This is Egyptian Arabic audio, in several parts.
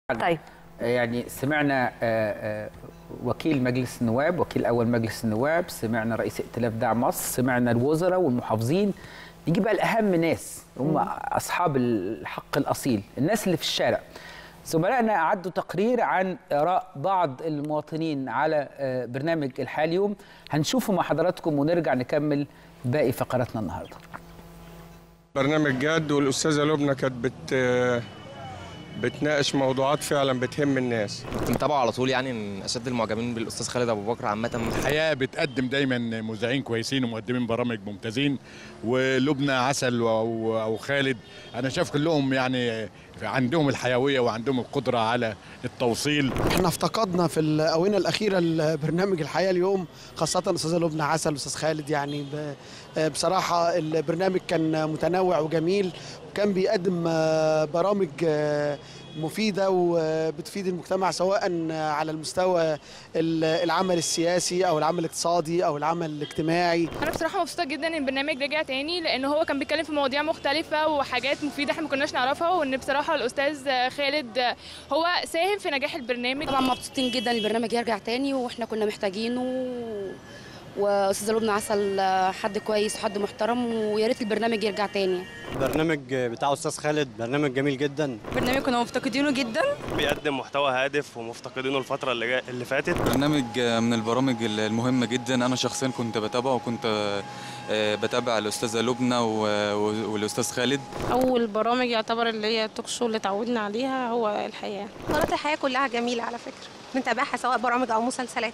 طيب يعني سمعنا آه، آه، وكيل مجلس النواب وكيل اول مجلس النواب سمعنا رئيس ائتلاف دعم مصر سمعنا الوزراء والمحافظين نجيب بقى الاهم ناس هم اصحاب الحق الاصيل الناس اللي في الشارع زملائنا اعدوا تقرير عن اراء بعض المواطنين على آه، برنامج الحياه اليوم هنشوفه مع حضراتكم ونرجع نكمل باقي فقراتنا النهارده برنامج جد والاستاذه لبنى كانت بت بتناقش موضوعات فعلا بتهم الناس كنت متابعه على طول يعني من اشد المعجبين بالاستاذ خالد ابو بكر عامه الحياه بتقدم دايما مذيعين كويسين ومقدمين برامج ممتازين ولبنى عسل و- او خالد انا شايف كلهم يعني عندهم الحيويه وعندهم القدره على التوصيل احنا افتقدنا في الاونه الاخيره البرنامج الحياه اليوم خاصه الاستاذه لبنى عسل والاستاذ خالد يعني ب- بصراحه البرنامج كان متنوع وجميل وكان بيقدم آه، برامج آه، مفيده وبتفيد المجتمع سواء على المستوى ال- العمل السياسي او العمل الاقتصادي او العمل الاجتماعي انا بصراحه مبسوطه جدا ان البرنامج رجع تاني لان هو كان بيتكلم في مواضيع مختلفه وحاجات مفيده احنا ما كناش نعرفها وان بصراحه الاستاذ خالد هو ساهم في نجاح البرنامج طبعا مبسوطين جدا البرنامج يرجع تاني واحنا كنا محتاجينه واستاذه لبنى عسل حد كويس وحد محترم ويا ريت البرنامج يرجع تاني برنامج بتاع استاذ خالد برنامج جميل جدا برنامج كنا مفتقدينه جدا بيقدم محتوى هادف ومفتقدينه الفترة اللي, جا... اللي فاتت برنامج من البرامج المهمة جدا أنا شخصيا كنت بتابعه وكنت آه، بتابع الأستاذة لبنى و- والأستاذ خالد اول برامج يعتبر اللي هي التوك شو اللي اتعودنا عليها هو الحياه قناة الحياة كلها جميلة على فكرة بنتابعها سواء برامج أو مسلسلات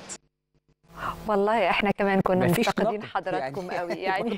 والله احنا كمان كنا مفيش مفتقدين نقد حضراتكم يعني. قوي يعني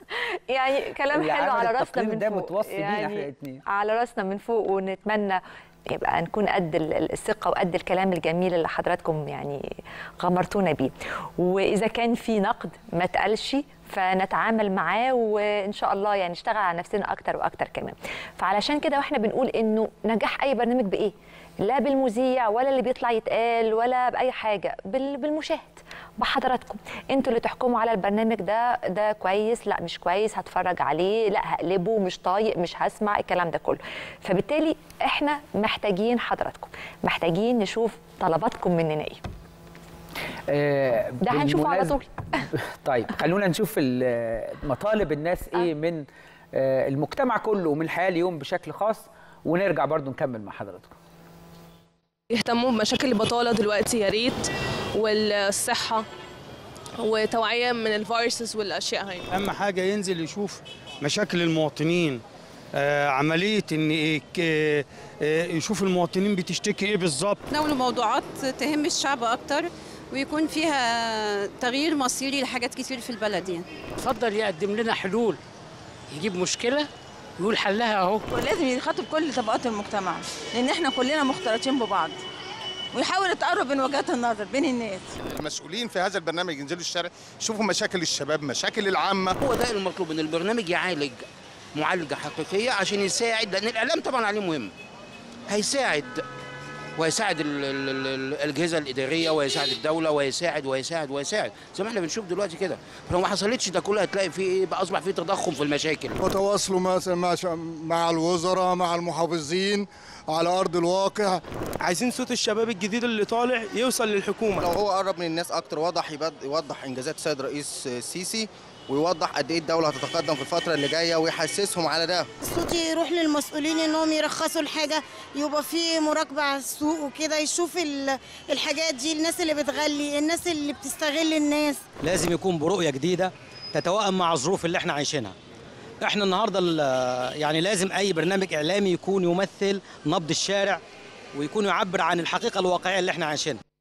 يعني كلام اللي حلو عمل على راسنا التقرير من ده فوق متوصي بينا احنا يعني الاتنين. على راسنا من فوق ونتمنى يبقى نكون قد ال- ال- الثقه وقد الكلام الجميل اللي حضراتكم يعني غمرتونا بيه واذا كان في نقد ما تقالش فنتعامل معاه وان شاء الله يعني نشتغل على نفسنا اكتر واكتر كمان فعلشان كده واحنا بنقول انه نجاح اي برنامج بايه لا بالمذيع ولا اللي بيطلع يتقال ولا باي حاجه بال- بالمشاهد بحضراتكم انتوا اللي تحكموا على البرنامج ده ده كويس لا مش كويس هتفرج عليه لا هقلبه مش طايق مش هسمع الكلام ده كله فبالتالي احنا محتاجين حضراتكم محتاجين نشوف طلباتكم مننا ايه آه، ده هنشوفه على بالمناسبة- طول طيب خلونا نشوف ال- مطالب الناس ايه من آه، المجتمع كله ومن الحياه اليوم بشكل خاص ونرجع برضو نكمل مع حضراتكم يهتموا بمشاكل البطاله دلوقتي يا ريت والصحه وتوعيه من الفيروسز والاشياء هاي اهم حاجه ينزل يشوف مشاكل المواطنين آه عمليه ان إيه ك- آه يشوف المواطنين بتشتكي ايه بالظبط ناولوا موضوعات تهم الشعب اكتر ويكون فيها تغيير مصيري لحاجات كتير في البلد يعني اتفضل يقدم لنا حلول يجيب مشكله يقول حلها اهو ولازم يخاطب كل طبقات المجتمع لان احنا كلنا مختلطين ببعض ويحاول يتقرب من وجهات النظر بين الناس المسؤولين في هذا البرنامج ينزلوا الشارع يشوفوا مشاكل الشباب مشاكل العامة هو ده المطلوب ان البرنامج يعالج معالجه حقيقيه عشان يساعد لان الاعلام طبعا عليه مهم هيساعد ويساعد ال ال ال الاجهزه الاداريه ويساعد الدوله ويساعد ويساعد ويساعد زي ما احنا بنشوف دلوقتي كده فلو ما حصلتش ده كله هتلاقي فيه ايه بقى اصبح فيه تضخم في المشاكل وتواصلوا مثلا مع مع الوزراء مع المحافظين على أرض الواقع عايزين صوت الشباب الجديد اللي طالع يوصل للحكومه لو هو قرب من الناس اكتر وضح يبد- يوضح انجازات السيد رئيس السيسي ويوضح قد ايه الدوله هتتقدم في الفتره اللي جايه ويحسسهم على ده الصوت يروح للمسؤولين انهم يرخصوا الحاجة يبقى في مراقبة على السوق وكده يشوف ال- الحاجات دي الناس اللي بتغلي الناس اللي بتستغل الناس لازم يكون برؤيه جديده تتوائم مع الظروف اللي احنا عايشينها احنا النهارده ال- يعني لازم اي برنامج اعلامي يكون يمثل نبض الشارع ويكون يعبر عن الحقيقه الواقعيه اللي احنا عايشينها